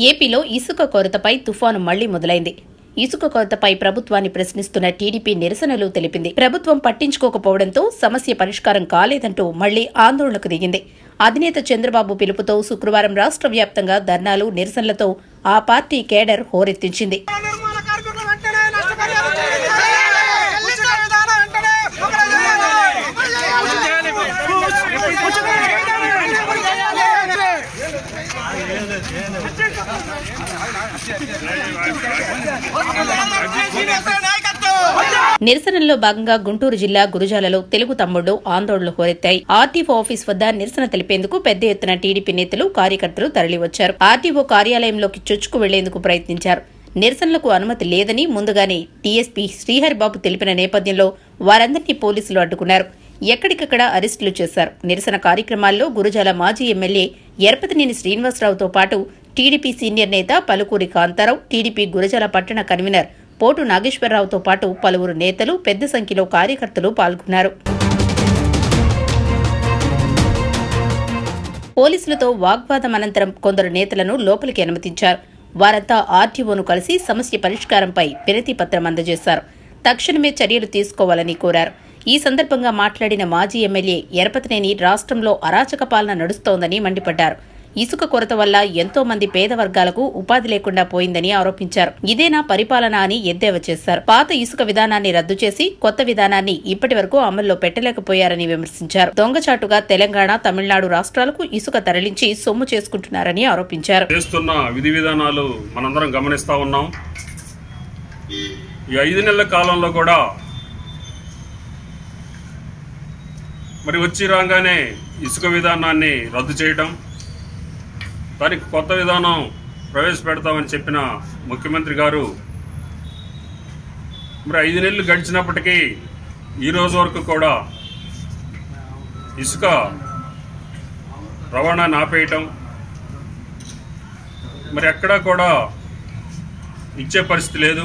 ఏపీలో ఇసుక కొరతపై తుఫాను మళ్లీ మొదలైంది ఇసుక కొరతపై ప్రభుత్వాన్ని ప్రశ్నిస్తున్న టీడీపీ నిరసనలు తెలిపింది ప్రభుత్వం పట్టించుకోకపోవడంతో సమస్య పరిష్కారం కాలేదంటూ మళ్లీ ఆందోళనకు దిగింది అధినేత చంద్రబాబు పిలుపుతో శుక్రవారం రాష్ట్ర వ్యాప్తంగా ధర్నాలు నిరసనలతో ఆ పార్టీ కేడర్ హోరెత్తించింది నిర్మాణ కార్మికులు వెంటనే నష్టపరిహారం చెల్లించాలి. ఉచిత విధానం వెంటనే అమలు చేయాలి. ఉచిత విధానం వెంటనే అమలు చేయాలి. శ్రీనివాసరావు నాయకత్వం నిరసనల్లో భాగంగా గుంటూరు జిల్లా గురుజాలలో తెలుగు తమ్ముళ్లు ఆందోళనలు హోరెత్తాయి ఆర్టీఓ ఆఫీస్ వద్ద నిరసన తెలిపేందుకు పెద్ద ఎత్తున టీడీపీ నేతలు కార్యకర్తలు తరలివచ్చారు ఆర్టీఓ కార్యాలయంలోకి చొచ్చుకు వెళ్లేందుకు ప్రయత్నించారు నిరసనలకు అనుమతి లేదని ముందుగానే టీఎస్పీ శ్రీహరిబాబు తెలిపిన నేపథ్యంలో వారందరినీ పోలీసులు అడ్డుకున్నారు ఎక్కడికక్కడ అరెస్టులు చేశారు నిరసన కార్యక్రమాల్లో గురుజాల మాజీ ఎమ్మెల్యే ఎరపతినేని శ్రీనివాసరావుతో పాటు టీడీపీ సీనియర్ నేత పలుకూరి కాంతారావు టీడీపీ గురజాల పట్టణ కన్వీనర్ పోటు నాగేశ్వరరావుతో పాటు పలువురు నేతలు పెద్ద సంఖ్యలో కార్యకర్తలు పాల్గొన్నారు పోలీసులతో వాగ్వాదం అనంతరం కొందరు నేతలను లోపలికి అనుమతించారు వారంతా ఆర్టీఓను కలిసి సమస్య పరిష్కారంపై వినతి పత్రం అందజేశారు తక్షణమే చర్యలు తీసుకోవాలని కోరారు ఈ సందర్భంగా మాట్లాడిన మాజీ ఎమ్మెల్యే ఎరపతినేని రాష్ట్రంలో అరాచక పాలన నడుస్తోందని మండిపడ్డారు ఇసుక కొరత వల్ల ఎంతో మంది పేద వర్గాలకు ఉపాధి లేకుండా పోయిందని ఆరోపించారు ఇదేనా పరిపాలన అని ఎద్దేవా చేశారు పాత ఇసుక విధానాన్ని రద్దు చేసి కొత్త విధానాన్ని ఇప్పటి వరకు అమల్లో పెట్టలేకపోయారని విమర్శించారు దొంగచాటుగా తెలంగాణ తమిళనాడు రాష్ట్రాలకు ఇసుక తరలించి సొమ్ము చేసుకుంటున్నారని ఆరోపించారు చేస్తున్న విధి విధానాలు మనందరం గమనిస్తూ ఉన్నాం ఈ ఐదు నెలల కాలంలో కూడా మరి వచ్చి రాగానే ఇసుక విధానాన్ని రద్దు చేయటం దానికి కొత్త విధానం ప్రవేశపెడతామని చెప్పిన ముఖ్యమంత్రి గారు మరి ఐదు నెలలు గడిచినప్పటికీ ఈ రోజు వరకు కూడా ఇసుక రవాణాన్ని ఆపేయటం మరి ఎక్కడా కూడా ఇచ్చే పరిస్థితి లేదు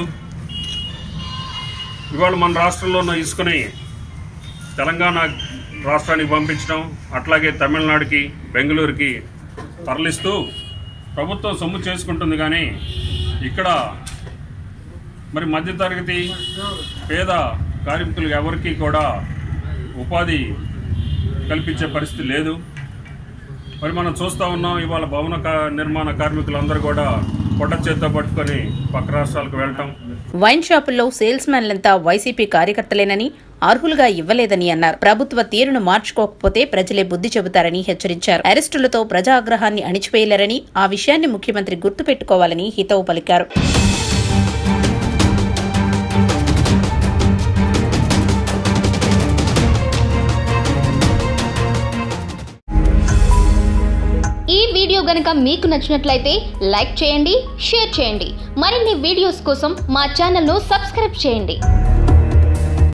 ఇవాళ మన రాష్ట్రంలో ఉన్న ఇసుకని తెలంగాణ రాష్ట్రానికి పంపించడం అట్లాగే తమిళనాడుకి బెంగళూరుకి తరలిస్తూ ప్రభుత్వం సొమ్ము చేసుకుంటుంది కానీ ఇక్కడ మరి మధ్యతరగతి పేద కార్మికులు ఎవరికి కూడా ఉపాధి కల్పించే పరిస్థితి లేదు మరి మనం చూస్తూ ఉన్నాం ఇవాళ భవన కా- నిర్మాణ కార్మికులందరూ కూడా పొట్ట చేత్తో పట్టుకొని పక్క రాష్ట్రాలకు వెళ్ళటం వైన్ షాపుల్లో సేల్స్ మ్యాన్లంతా వైసీపీ కార్యకర్తలేనని అర్హులుగా ఇవ్వలేదని అన్నారు ప్రభుత్వ తీరును మార్చుకోకపోతే ప్రజలే బుద్ధి చెబుతారని హెచ్చరించారు అరెస్టులతో ప్రజా ఆగ్రహాన్ని అణిచివేయలేరని ఆ విషయాన్ని ముఖ్యమంత్రి గుర్తుపెట్టుకోవాలని హితవు పలికారు ఈ వీడియో గనుక మీకు నచ్చినట్లయితే లైక్ చేయండి షేర్ చేయండి మరిన్ని వీడియోస్ కోసం మా ఛానల్ను సబ్స్క్రైబ్ చేయండి